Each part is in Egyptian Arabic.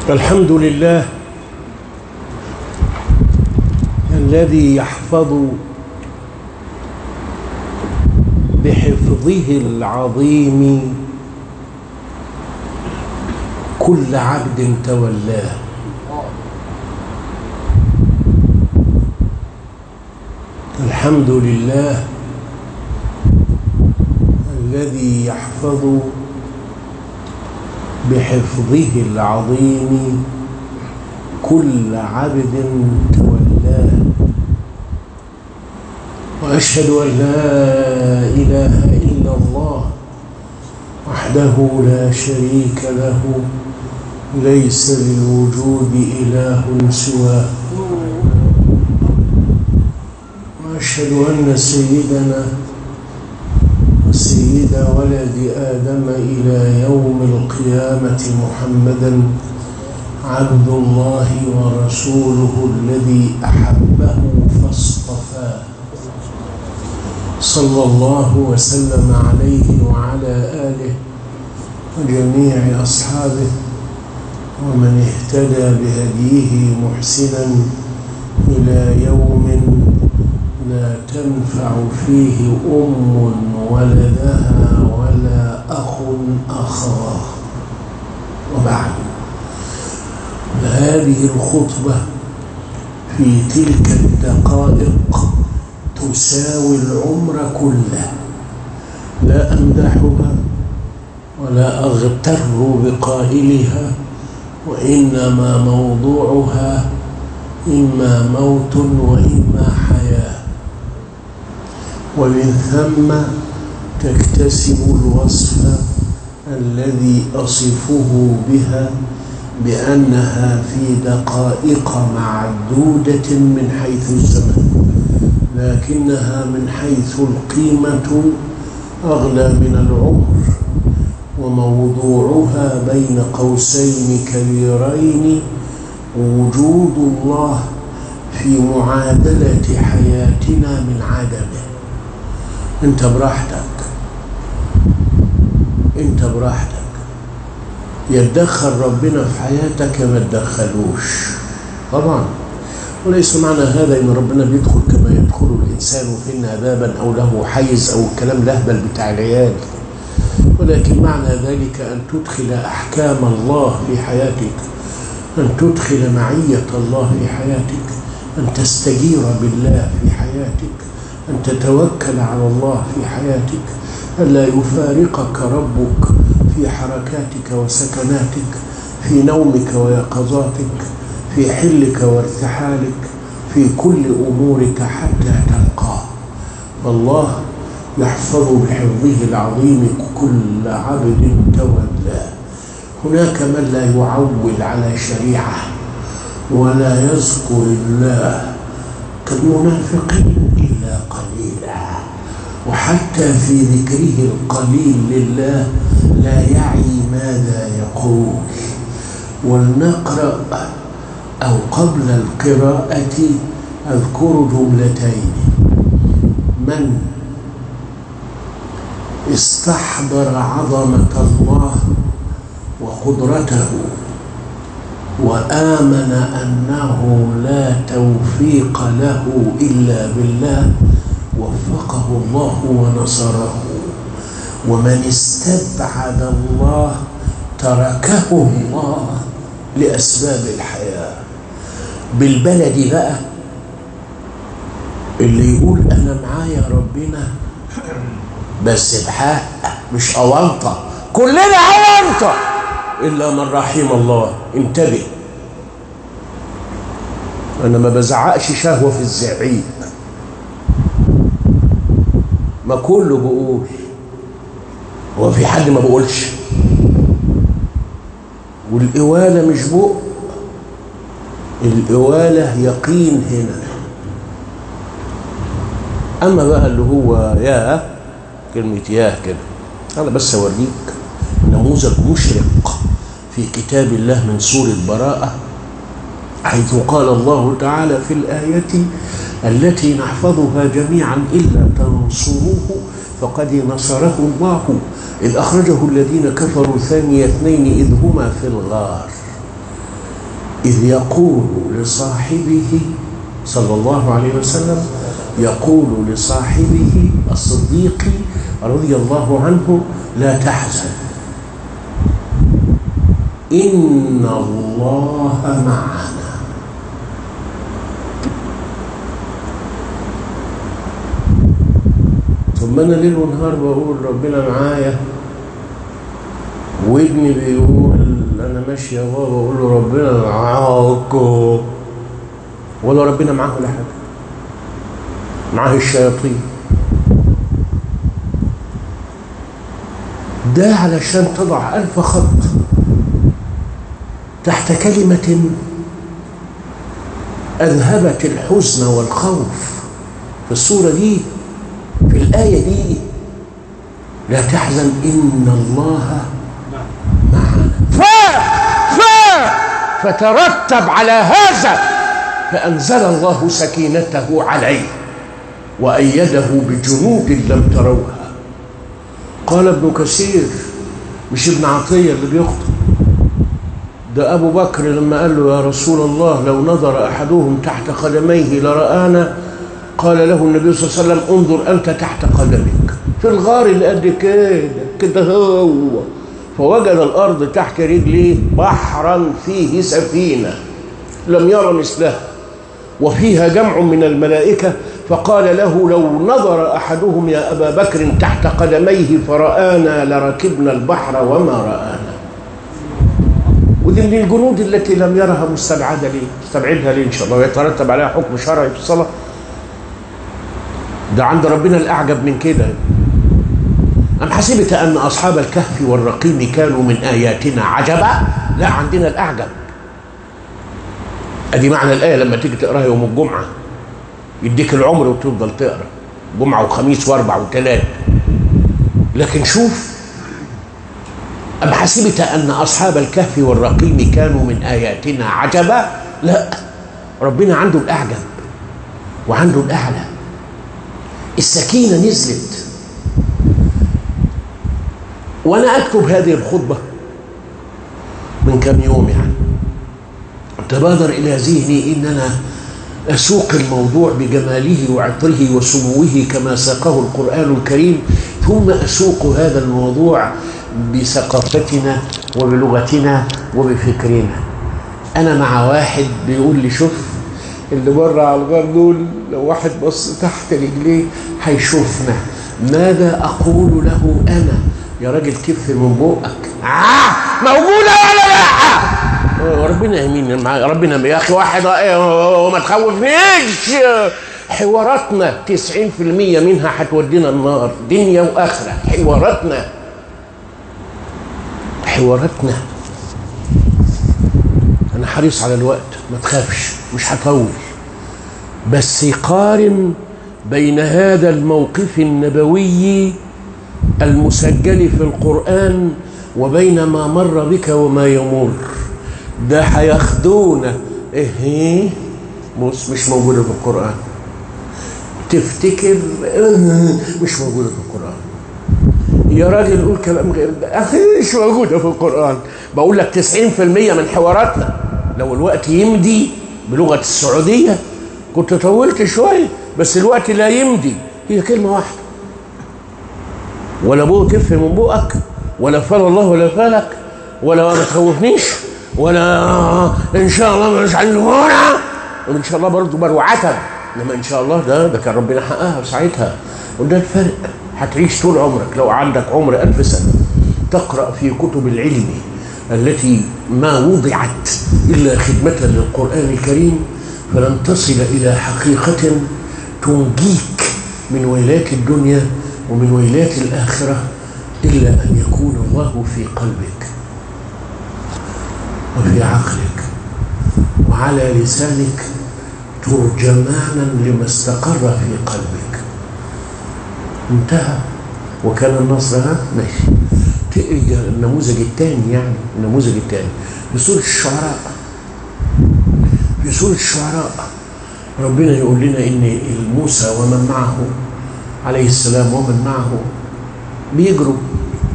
الحمد لله الذي يحفظ بحفظه العظيم كل عبد تولاه الحمد لله الذي يحفظ بحفظه العظيم كل عبد تولاه واشهد ان لا اله الا الله وحده لا شريك له ليس للوجود اله سواه واشهد ان سيدنا سيد ولد آدم إلى يوم القيامة محمدا عبد الله ورسوله الذي أحبه فاصطفاه صلى الله وسلم عليه وعلى آله وجميع أصحابه ومن اهتدى بهديه محسنا إلى يوم لا تنفع فيه أم ولدها ولا أخ أخاه وبعد هذه الخطبة في تلك الدقائق تساوي العمر كله لا أمدحها ولا أغتر بقائلها وإنما موضوعها إما موت وإما حياة ومن ثم تكتسب الوصف الذي أصفه بها بأنها في دقائق معدودة من حيث الزمن لكنها من حيث القيمة أغلى من العمر وموضوعها بين قوسين كبيرين وجود الله في معادلة حياتنا من عدمه انت براحتك انت براحتك يتدخل ربنا في حياتك ما تدخلوش طبعا وليس معنى هذا ان ربنا بيدخل كما يدخل الانسان فينا بابا او له حيز او الكلام لهبل بتاع العيال ولكن معنى ذلك ان تدخل احكام الله في حياتك أن تدخل معية الله في حياتك أن تستجير بالله في حياتك أن تتوكل على الله في حياتك ألا يفارقك ربك في حركاتك وسكناتك في نومك ويقظاتك في حلك وارتحالك في كل أمورك حتى تلقاه والله يحفظ بحفظه العظيم كل عبد تولاه هناك من لا يعول على شريعة ولا يذكر الله كالمنافقين إلا قليلا وحتى في ذكره القليل لله لا يعي ماذا يقول ولنقرأ أو قبل القراءة أذكر جملتين من استحضر عظمة الله وقدرته وآمن أنه لا توفيق له إلا بالله وفقه الله ونصره ومن استبعد الله تركه الله لأسباب الحياة بالبلد بقى اللي يقول أنا معايا ربنا بس بحق مش أونطة كلنا أونطة إلا من رحم الله انتبه أنا ما بزعقش شهوة في الزعيق ما كله بقول هو في حد ما بقولش والإوالة مش بق الإوالة يقين هنا أما بقى اللي هو يا كلمة ياه كده أنا بس أوريك نموذج مشرق في كتاب الله من سورة براءة حيث قال الله تعالى في الآية التي نحفظها جميعا إلا تنصروه فقد نصره الله إذ أخرجه الذين كفروا ثاني اثنين إذ هما في الغار إذ يقول لصاحبه صلى الله عليه وسلم يقول لصاحبه الصديق رضي الله عنه لا تحزن إن الله معنا ثم أنا ليل ونهار بقول ربنا معايا وابني بيقول أنا ماشي يا بابا بقول له ربنا معاك ولا ربنا معاه ولا حاجة معاه الشياطين ده علشان تضع ألف خط تحت كلمة أذهبت الحزن والخوف في الصورة دي في الآية دي لا تحزن إن الله معنا ف ف فترتب على هذا فأنزل الله سكينته عليه وأيده بجنود لم تروها قال ابن كثير مش ابن عطية اللي بيخطب ده أبو بكر لما قال له يا رسول الله لو نظر أحدهم تحت قدميه لرآنا قال له النبي صلى الله عليه وسلم انظر أنت تحت قدمك في الغار اللي قد كده كده هو فوجد الأرض تحت رجليه بحرا فيه سفينة لم يرى مثلها وفيها جمع من الملائكة فقال له لو نظر أحدهم يا أبا بكر تحت قدميه فرآنا لركبنا البحر وما رآنا ودي من الجنود التي لم يرها مستبعدة ليه مستبعدها ليه إن شاء الله ويترتب عليها حكم شرعي في الصلاة ده عند ربنا الأعجب من كده أم حسبت أن أصحاب الكهف والرقيم كانوا من آياتنا عجبا لا عندنا الأعجب أدي معنى الآية لما تيجي تقراها يوم الجمعة يديك العمر وتفضل تقرا جمعة وخميس وأربع وثلاث لكن شوف أم حسبت أن أصحاب الكهف والرقيم كانوا من آياتنا عجبا لا ربنا عنده الأعجب وعنده الأعلى السكينة نزلت وأنا أكتب هذه الخطبة من كم يوم يعني تبادر إلى ذهني إن أنا أسوق الموضوع بجماله وعطره وسموه كما ساقه القرآن الكريم ثم أسوق هذا الموضوع بثقافتنا وبلغتنا وبفكرنا أنا مع واحد بيقول لي شوف اللي بره على الغار دول لو واحد بص تحت رجليه هيشوفنا ماذا أقول له أنا يا راجل كف من بقك آه موجودة ولا لا ربنا يمين معايا ربنا يا أخي واحد وما تخوفنيش حواراتنا 90% منها هتودينا النار دنيا وآخرة حواراتنا حواراتنا أنا حريص على الوقت ما تخافش مش هطول بس قارن بين هذا الموقف النبوي المسجل في القرآن وبين ما مر بك وما يمر ده هياخدونا ايه بص مش موجودة في القرآن تفتكر مش موجودة في القرآن يا راجل قول كلام غير ده أخي مش موجودة في القرآن بقول لك 90% من حواراتنا لو الوقت يمدي بلغة السعودية كنت طولت شوية بس الوقت لا يمدي هي كلمة واحدة ولا بوه كف من بوقك ولا فال الله ولا فالك ولا ما تخوفنيش ولا ان شاء الله مش علمونا وان شاء الله برضه مروعة انما ان شاء الله ده ده كان ربنا حققها في ساعتها وده الفرق هتعيش طول عمرك لو عندك عمر ألف سنة تقرأ في كتب العلم التي ما وضعت إلا خدمة للقرآن الكريم فلن تصل إلى حقيقة تنجيك من ويلات الدنيا ومن ويلات الآخرة إلا أن يكون الله في قلبك وفي عقلك وعلى لسانك ترجمانا لما استقر في قلبك انتهى وكان النصر ها ماشي تقري النموذج الثاني يعني النموذج الثاني في سورة الشعراء في سورة الشعراء ربنا يقول لنا ان موسى ومن معه عليه السلام ومن معه بيجروا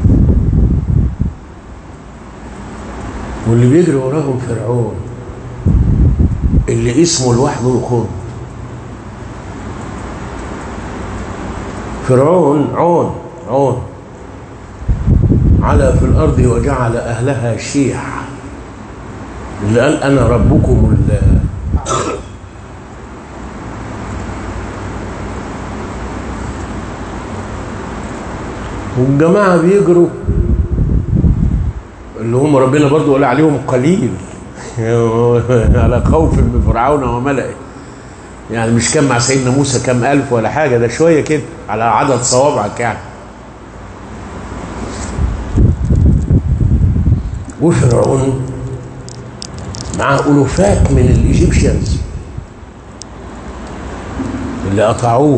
واللي بيجري وراهم فرعون اللي اسمه لوحده يخر فرعون عون عون على في الأرض وجعل أهلها شيعا اللي قال أنا ربكم ال والجماعة بيجروا اللي هم ربنا برضو قال عليهم قليل على خوف من فرعون وملئه يعني مش كان مع سيدنا موسى كام ألف ولا حاجة ده شوية كده على عدد صوابعك يعني وفرعون مع ألوفات من الإيجيبشنز اللي قطعوه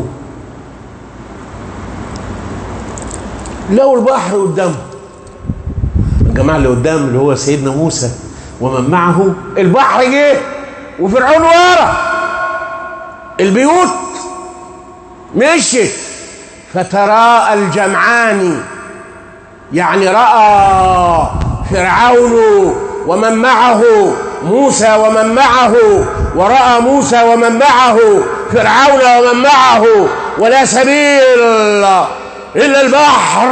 لقوا البحر قدامهم الجماعة اللي قدام اللي هو سيدنا موسى ومن معه البحر جه وفرعون ورا البيوت مشت فتراءى الجمعان يعني رأى فرعون ومن معه موسى ومن معه ورأى موسى ومن معه فرعون ومن معه ولا سبيل إلا البحر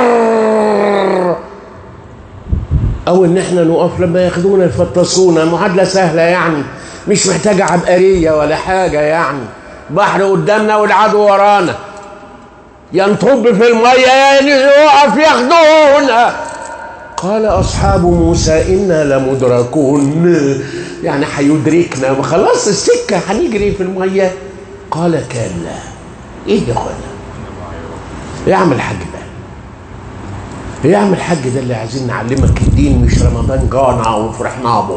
أو إن إحنا نقف لما ياخدونا يفطسونا معادلة سهلة يعني مش محتاجة عبقرية ولا حاجة يعني بحر قدامنا والعدو ورانا ينطب في المية يقف ياخدونا قال أصحاب موسى إنا لمدركون يعني هيدركنا خلاص السكة هنجري في المية قال كلا إيه يا أخوانا إيه يعمل الحاج ده إيه يعمل الحاج ده اللي عايزين نعلمك الدين مش رمضان جانا وفرحنا به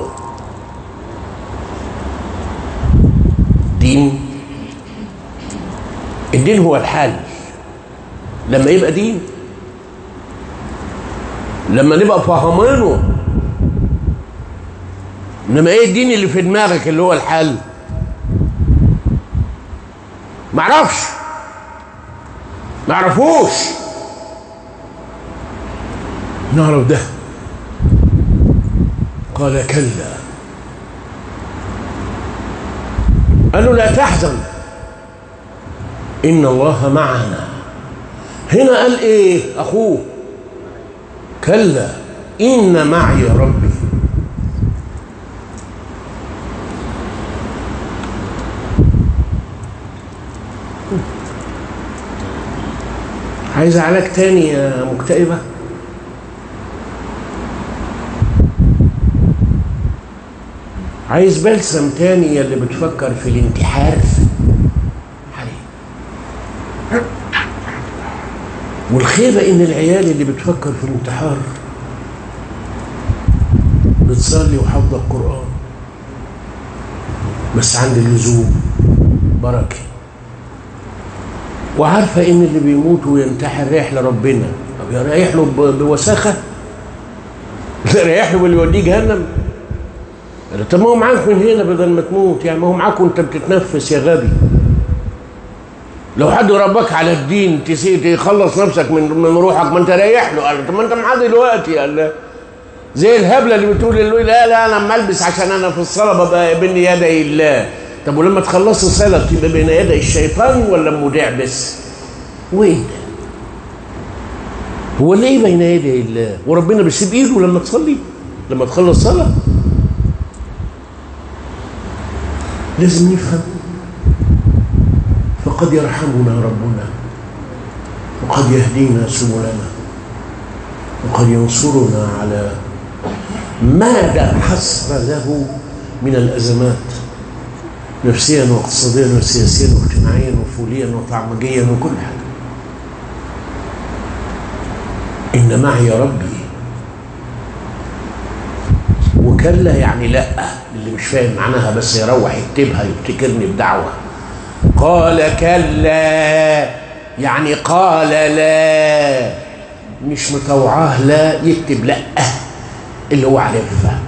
دين الدين هو الحل لما يبقى دين لما نبقى فاهمينه انما ايه الدين اللي في دماغك اللي هو الحل معرفش معرفوش نعرف ده قال كلا قالوا لا تحزن إن الله معنا هنا قال إيه أخوه كلا إن معي ربي عايز علاج تاني يا مكتئبة عايز بلسم تاني يا اللي بتفكر في الانتحار والخيبة إن العيال اللي بتفكر في الانتحار بتصلي وحافظة القرآن بس عند اللزوم بركة وعارفة إن اللي بيموت وينتحر رايح لربنا طب يا رايح له بوساخة رايح له باللي يوديه جهنم طب ما هو معاك من هنا بدل ما تموت يعني ما هو معاك وانت بتتنفس يا غبي لو حد ربك على الدين تخلص نفسك من من روحك ما انت رايح له قال طب ما انت معاه دلوقتي قال زي الهبله اللي بتقول له لا لا انا اما البس عشان انا في الصلاه ببقى بين يدي الله طب ولما تخلص الصلاه تبقى بين يدي الشيطان ولا مودع بس؟ وايه ده؟ هو ليه بين يدي الله؟ وربنا بيسيب ايده لما تصلي؟ لما تخلص صلاه؟ لازم نفهم فقد يرحمنا ربنا وقد يهدينا سبلنا وقد ينصرنا على ما لا حصر له من الأزمات نفسيا واقتصاديا وسياسيا واجتماعيا وفوليا وطعمجيا وكل حاجة إن معي ربي وكلا يعني لا اللي مش فاهم معناها بس يروح يكتبها يبتكرني بدعوه قال كلا يعني قال لا مش مطوعاه لا يكتب لا اللي هو عليه الفهم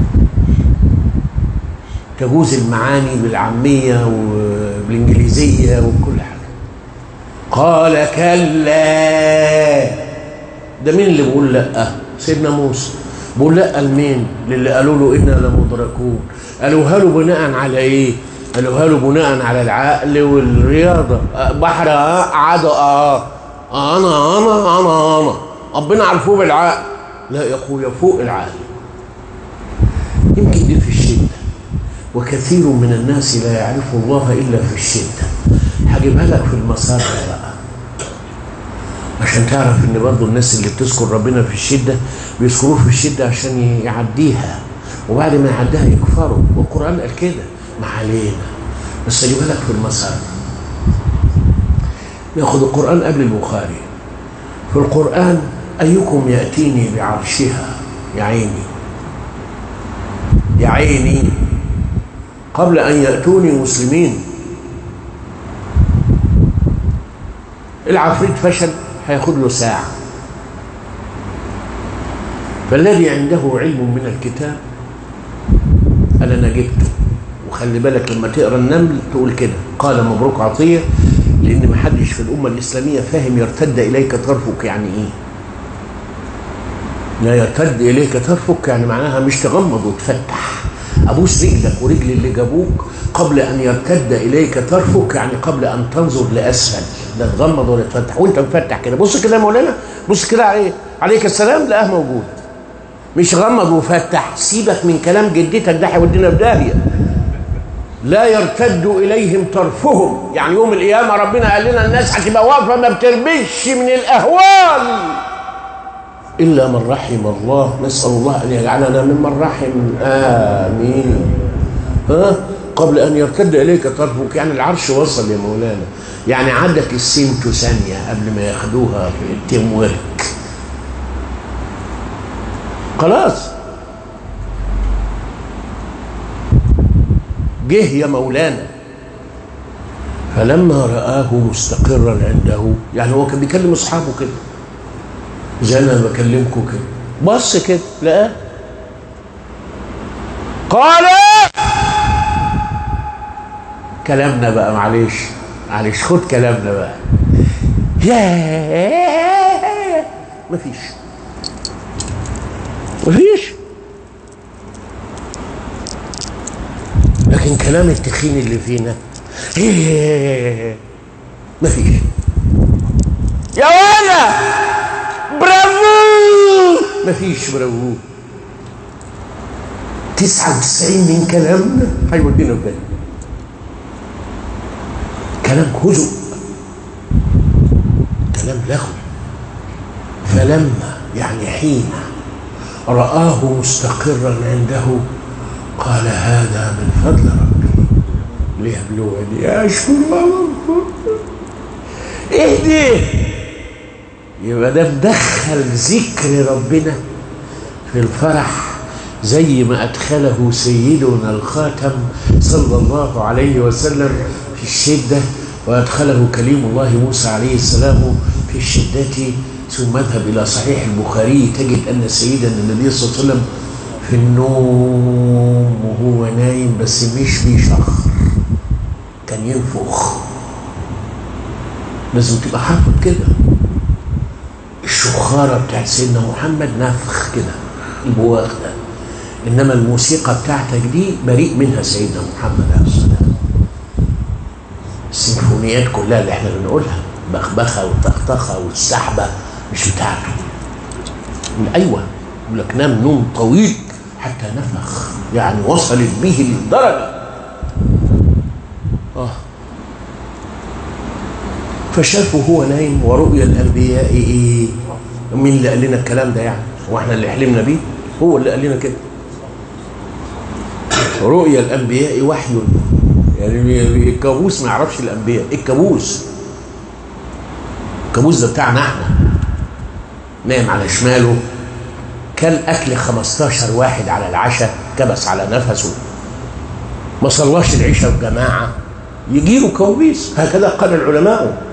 تجوز المعاني بالعامية وبالإنجليزية وكل حاجة قال كلا ده مين اللي بيقول لا سيدنا موسى بقول لا لمين للي قالوا له انا لمدركون قالوها له بناء على ايه قالوها له بناء على العقل والرياضه أه، بحر اه عدا اه انا انا انا انا ربنا عرفوه بالعقل لا يا اخويا فوق العقل يمكن دي في الشده وكثير من الناس لا يعرف الله الا في الشده هجيبها لك في المسار بقى عشان تعرف ان برضه الناس اللي بتذكر ربنا في الشده بيذكروه في الشده عشان يعديها وبعد ما يعديها يكفروا والقران قال كده ما علينا بس اجيبها لك في المسار ياخذ القران قبل البخاري في القران ايكم ياتيني بعرشها يا عيني يا عيني قبل ان ياتوني مسلمين العفريت فشل هياخد له ساعة فالذي عنده علم من الكتاب قال أنا جبته وخلي بالك لما تقرا النمل تقول كده قال مبروك عطية لأن ما حدش في الأمة الإسلامية فاهم يرتد إليك طرفك يعني إيه لا يرتد إليك طرفك يعني معناها مش تغمض وتفتح أبوس رجلك ورجل اللي جابوك قبل أن يرتد إليك طرفك يعني قبل أن تنظر لأسفل لا تغمض ولا تفتح وأنت مفتح كده بص كده يا مولانا بص كده عليه عليك السلام لقاه موجود مش غمض وفتح سيبك من كلام جدتك ده هيودينا في داهية لا يرتد إليهم طرفهم يعني يوم القيامة ربنا قال لنا الناس هتبقى واقفة ما بتربش من الأهوال إلا من رحم الله نسأل الله أن يجعلنا ممن رحم آمين ها قبل أن يرتد إليك طرفك يعني العرش وصل يا مولانا يعني عدت السمت ثانية قبل ما ياخدوها في التيم ورك خلاص جه يا مولانا فلما رآه مستقرا عنده يعني هو كان بيكلم أصحابه كده زي انا بكلمكم كده بص كده لقاه قال كلامنا بقى معلش معلش خد كلامنا بقى يا مفيش مفيش لكن كلام التخين اللي فينا مفيش يا ولا برافو مفيش برافو 99 من كلامنا هيودينا في بالنا كلام هزء كلام لغو فلما يعني حين رآه مستقرا عنده قال هذا من فضل ربي ليبلوني أشكر الله اهدي يبقى ده مدخل ذكر ربنا في الفرح زي ما أدخله سيدنا الخاتم صلى الله عليه وسلم في الشدة وأدخله كليم الله موسى عليه السلام في الشدة ثم اذهب إلى صحيح البخاري تجد أن سيدنا النبي صلى الله عليه وسلم في النوم وهو نايم بس مش بيشخر كان ينفخ لازم تبقى حافظ كده الشخارة بتاعت سيدنا محمد نفخ كده البواخ ده إنما الموسيقى بتاعتك دي بريء منها سيدنا محمد عليه السلام السيمفونيات كلها اللي احنا بنقولها بخبخة وطخطخة والسحبة مش بتاعته أيوة يقول لك نام نوم طويل حتى نفخ يعني وصلت به للدرجة آه فشافه هو نايم ورؤيا الانبياء ايه مين اللي قال لنا الكلام ده يعني هو احنا اللي حلمنا بيه هو اللي قال لنا كده رؤيا الانبياء وحي يعني الكابوس ما يعرفش الانبياء الكابوس الكابوس ده بتاعنا احنا نايم على شماله كل اكل 15 واحد على العشاء كبس على نفسه ما صلاش العشاء بجماعه يجي له كوابيس هكذا قال العلماء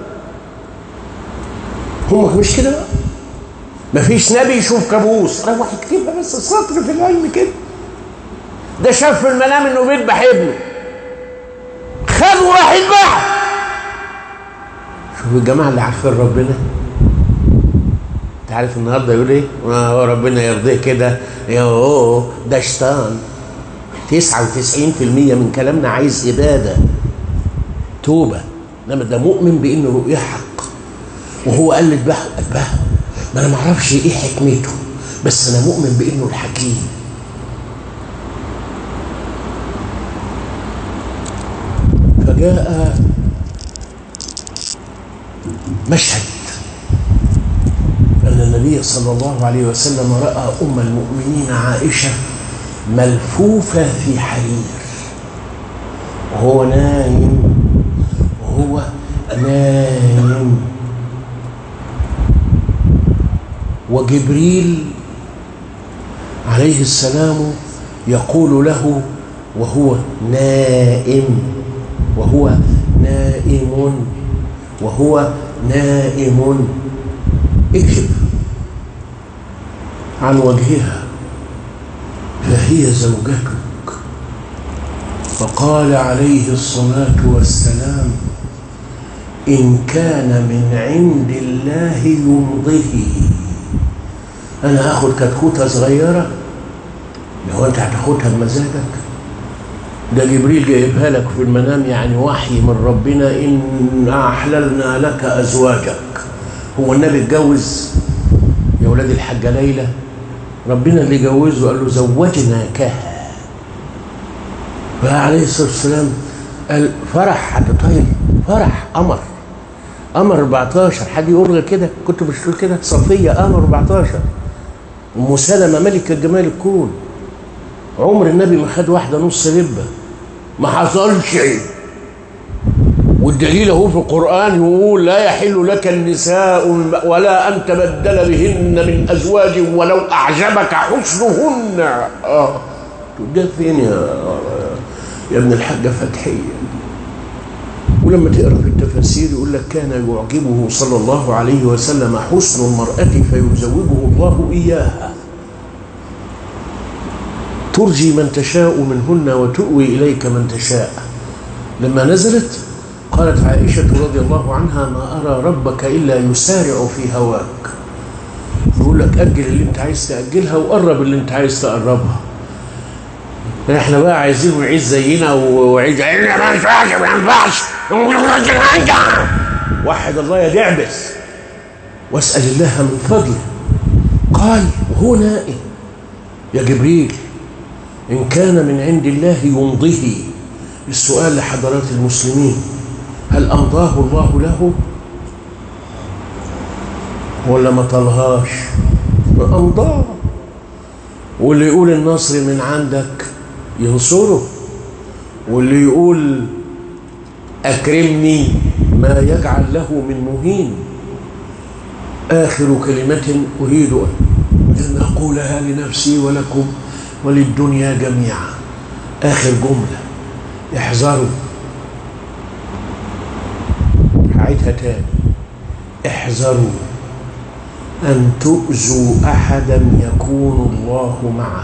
هم مش كده بقى مفيش نبي يشوف كابوس روح يكتبها بس سطر في العلم كده ده شاف في المنام انه بيذبح ابنه خد وراح يذبح شوف الجماعه اللي عارفين ربنا انت عارف النهارده يقول ايه؟ آه ربنا يرضيه كده يوه ده شيطان 99% من كلامنا عايز اباده توبه انما ده مؤمن بان رؤيه حق وهو قال اذبحه اذبحه ما انا ما اعرفش ايه حكمته بس انا مؤمن بانه الحكيم فجاء مشهد أن النبي صلى الله عليه وسلم رأى أم المؤمنين عائشة ملفوفة في حرير وهو نايم وهو نايم وجبريل عليه السلام يقول له وهو نائم وهو نائم وهو نائم اكشف عن وجهها فهي زوجتك فقال عليه الصلاة والسلام إن كان من عند الله يمضه أنا أخذ كتكوتة صغيرة لو أنت هتاخدها بمزاجك ده جبريل جايبها لك في المنام يعني وحي من ربنا إن أحللنا لك أزواجك هو النبي اتجوز يا ولاد الحاجة ليلى ربنا اللي جوزه قال له زوجناكها فعليه الصلاة والسلام قال فرح حد طيب فرح قمر قمر 14 حد يقول لك كده كنت مش تقول كده صفية قمر 14 ام سلمة ملكة جمال الكون عمر النبي ما خد واحدة نص لبة ما حصلش والدليل اهو في القرآن يقول لا يحل لك النساء ولا أن تبدل بهن من أزواج ولو أعجبك حسنهن آه ده فين يا يا ابن الحاجة فتحية ولما تقرا في التفاسير يقول لك كان يعجبه صلى الله عليه وسلم حسن المرأة فيزوجه الله إياها ترجي من تشاء منهن وتؤوي إليك من تشاء لما نزلت قالت عائشة رضي الله عنها ما أرى ربك إلا يسارع في هواك يقول لك أجل اللي أنت عايز تأجلها وقرب اللي أنت عايز تقربها احنا بقى عايزين نعيش زينا وعيش ما ينفعش ما ينفعش وحد الله يا دعبس واسأل الله من فضله قال وهو نائم يا جبريل إن كان من عند الله يمضيه السؤال لحضرات المسلمين هل أمضاه الله له ولا ما طلهاش أمضاه واللي يقول النصر من عندك ينصره واللي يقول أكرمني ما يجعل له من مهين آخر كلمة أريد أن أقولها لنفسي ولكم وللدنيا جميعا آخر جملة احذروا هعيدها تاني احذروا أن تؤذوا أحدا يكون الله معه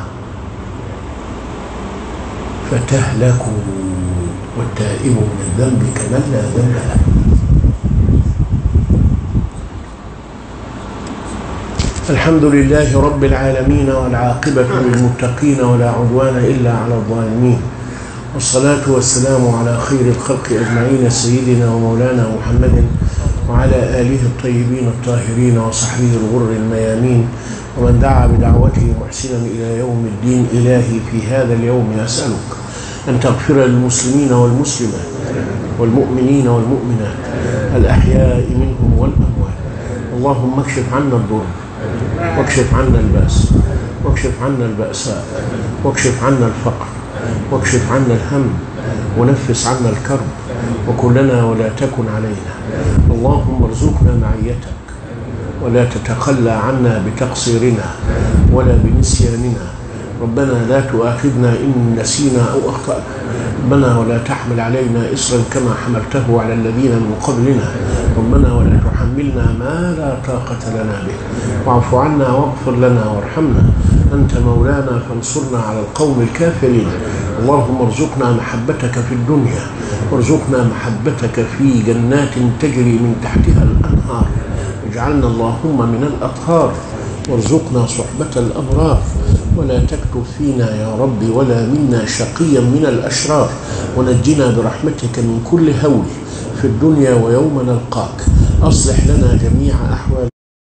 فتهلكوا والتائب من الذنب كمن لا ذنب له الحمد لله رب العالمين والعاقبة للمتقين ولا عدوان إلا على الظالمين والصلاة والسلام على خير الخلق أجمعين سيدنا ومولانا محمد وعلى آله الطيبين الطاهرين وصحبه الغر الميامين ومن دعا بدعوته محسنا إلى يوم الدين إلهي في هذا اليوم أسألك أن تغفر للمسلمين والمسلمات والمؤمنين والمؤمنات الأحياء منهم والأموات اللهم اكشف عنا الضر واكشف عنا البأس واكشف عنا البأساء واكشف عنا الفقر واكشف عنا الهم ونفس عنا الكرب وكلنا ولا تكن علينا اللهم ارزقنا معيتك ولا تتخلى عنا بتقصيرنا ولا بنسياننا ربنا لا تؤاخذنا إن نسينا أو أخطأنا ربنا ولا تحمل علينا إصرا كما حملته على الذين من قبلنا ربنا ولا تحملنا ما لا طاقة لنا به واعف عنا واغفر لنا وارحمنا أنت مولانا فانصرنا على القوم الكافرين اللهم ارزقنا محبتك في الدنيا وارزقنا محبتك في جنات تجري من تحتها الأنهار واجعلنا اللهم من الأطهار وارزقنا صحبة الأبرار ولا تكتب فينا يا رب ولا منا شقيا من الأشرار ونجنا برحمتك من كل هول في الدنيا ويوم نلقاك أصلح لنا جميع أحوال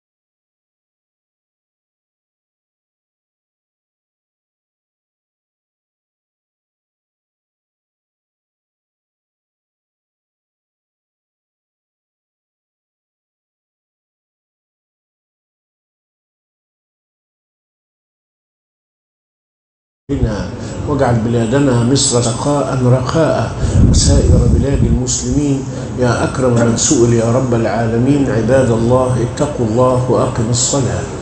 بنا واجعل بلادنا مصر سخاء رخاء وسائر بلاد المسلمين يا أكرم من سئل يا رب العالمين عباد الله اتقوا الله وأقم الصلاة